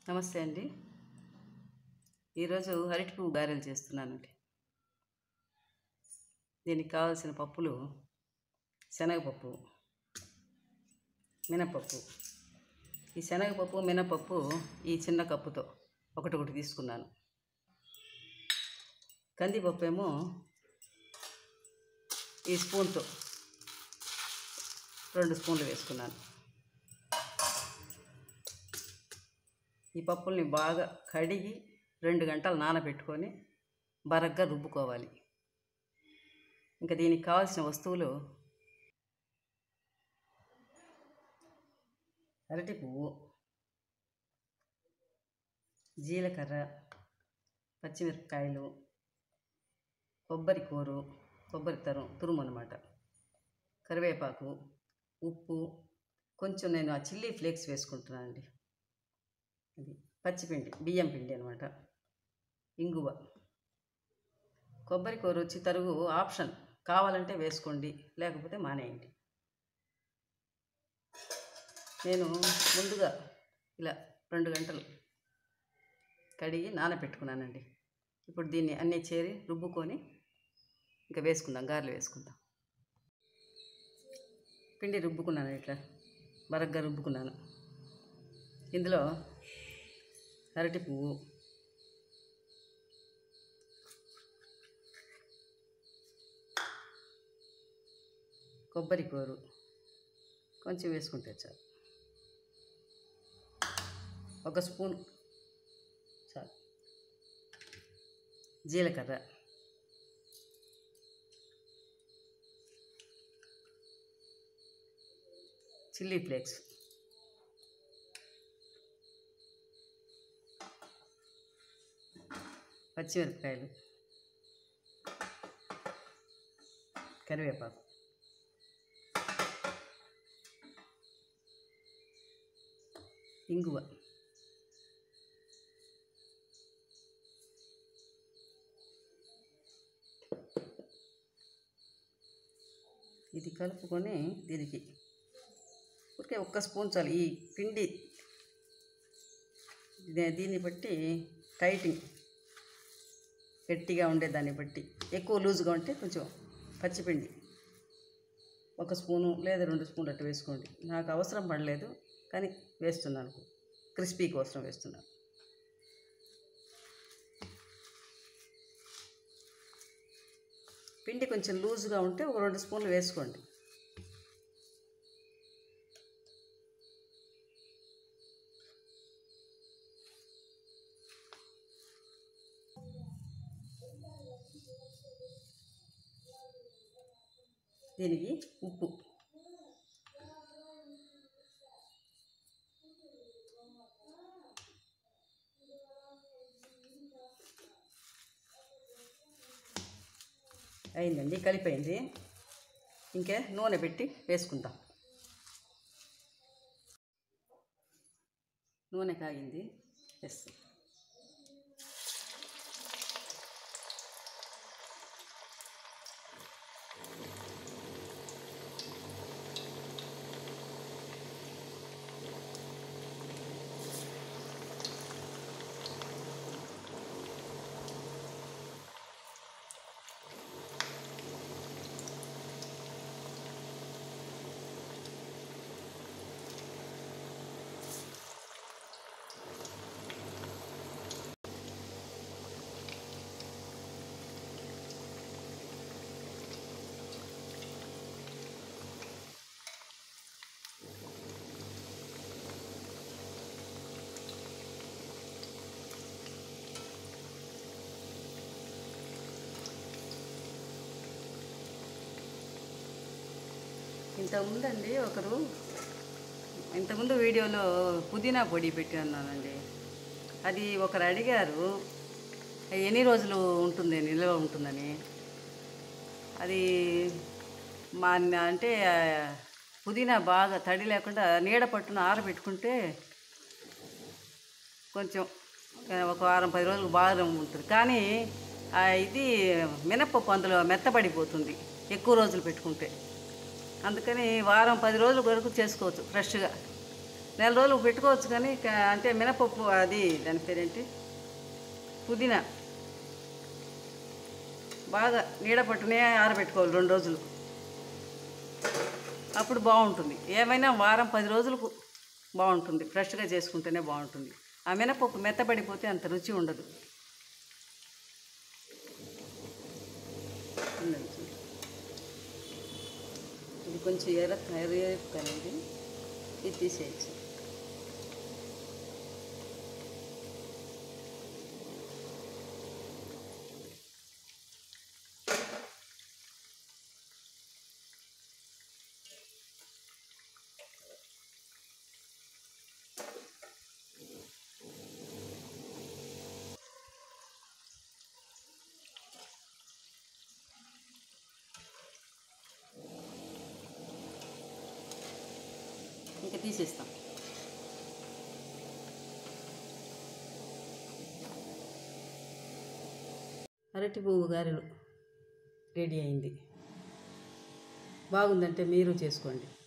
నమస్తే అండి ఈరోజు అరటి పువ్వు గారెలు చేస్తున్నానండి దీనికి కావాల్సిన పప్పులు శనగపప్పు మినపప్పు ఈ శనగపప్పు మినపప్పు ఈ చిన్న కప్పుతో ఒకటి ఒకటి తీసుకున్నాను కందిపప్పు ఏమో ఈ స్పూన్తో రెండు స్పూన్లు వేసుకున్నాను ఈ పప్పుల్ని బాగా కడిగి రెండు గంటలు నానబెట్టుకొని బరగ్గా రుబ్బుకోవాలి ఇంకా దీనికి కావాల్సిన వస్తువులు అరటి పువ్వు జీలకర్ర పచ్చిమిరపకాయలు కొబ్బరి కూరు కొబ్బరి తరం తురుము అనమాట కరివేపాకు ఉప్పు కొంచెం నేను ఆ చిల్లీ ఫ్లేక్స్ వేసుకుంటున్నానండి ఇది పచ్చిపిండి బియ్యం పిండి అనమాట ఇంగువ కొబ్బరి కూర వచ్చి తరుగు ఆప్షన్ కావాలంటే వేసుకోండి లేకపోతే మానేయండి నేను ముందుగా ఇలా రెండు గంటలు కడిగి నానబెట్టుకున్నానండి ఇప్పుడు దీన్ని అన్నీ చేరి రుబ్బుకొని ఇంకా వేసుకుందాం గారెలు వేసుకుందాం పిండి రుబ్బుకున్నాను ఇట్లా బరగ్గా రుబ్బుకున్నాను ఇందులో అరటి పువ్వు కొబ్బరి కూరు కొంచెం వేసుకుంటే చాలు ఒక స్పూన్ చాలు జీలకర్ర చిల్లీ ఫ్లేక్స్ పచ్చిమిరపకాయలు కరివేపాకు ఇంగువ ఇది కలుపుకొని దీనికి ఊరికే ఒక్క స్పూన్ చాలు ఈ పిండి దే- దీన్ని బట్టి టైటింగ్ గట్టిగా ఉండేదాన్ని బట్టి ఎక్కువ లూజ్గా ఉంటే కొంచెం పచ్చిపిండి ఒక స్పూను లేదా రెండు స్పూన్లు అట్టు వేసుకోండి నాకు అవసరం పడలేదు కానీ వేస్తున్నాను క్రిస్పీ కోసం వేస్తున్నాను పిండి కొంచెం లూజ్గా ఉంటే ఒక రెండు స్పూన్లు వేసుకోండి దీనికి ఉప్పు అయిందండి కలిపోయింది ఇంకే నూనె పెట్టి వేసుకుందాం నూనె కాగింది వేస్తాం ఇంతకుముందండి ఒకరు ఇంతకుముందు వీడియోలో పుదీనా పొడి పెట్టి అన్నానండి అది ఒకరు అడిగారు ఎన్ని రోజులు ఉంటుంది నిల్వ ఉంటుందని అది మా అంటే ఆ, పుదీనా బాగా తడి లేకుండా నీడ పట్టున ఆరబెట్టుకుంటే కొంచెం ఆ, ఒక వారం పది రోజులు బాగా ఉంటుంది కానీ ఆ, ఇది మినప్పప్పు అందులో మెత్తబడిపోతుంది ఎక్కువ రోజులు పెట్టుకుంటే అందుకని వారం పది రోజుల వరకు చేసుకోవచ్చు ఫ్రెష్గా నెల రోజులు పెట్టుకోవచ్చు కానీ క- అంటే మినపప్పు అది దాని పేరేంటి పుదీనా బాగా నీడ పట్టునే ఆరబెట్టుకోవాలి రెండు రోజులు అప్పుడు బాగుంటుంది ఏమైనా వారం పది రోజులకు బాగుంటుంది ఫ్రెష్గా చేసుకుంటేనే బాగుంటుంది ఆ మినపప్పు మెత్తబడిపోతే అంత రుచి ఉండదు ఉండండి చూడు. ఇది కొంచెం ఎర్ర ఎర్రది ఇది తీసేయచ్చు ఇంకా తీసేస్తాం అరటి పువ్వు గారెలు రెడీ అయింది బాగుందంటే మీరు చేసుకోండి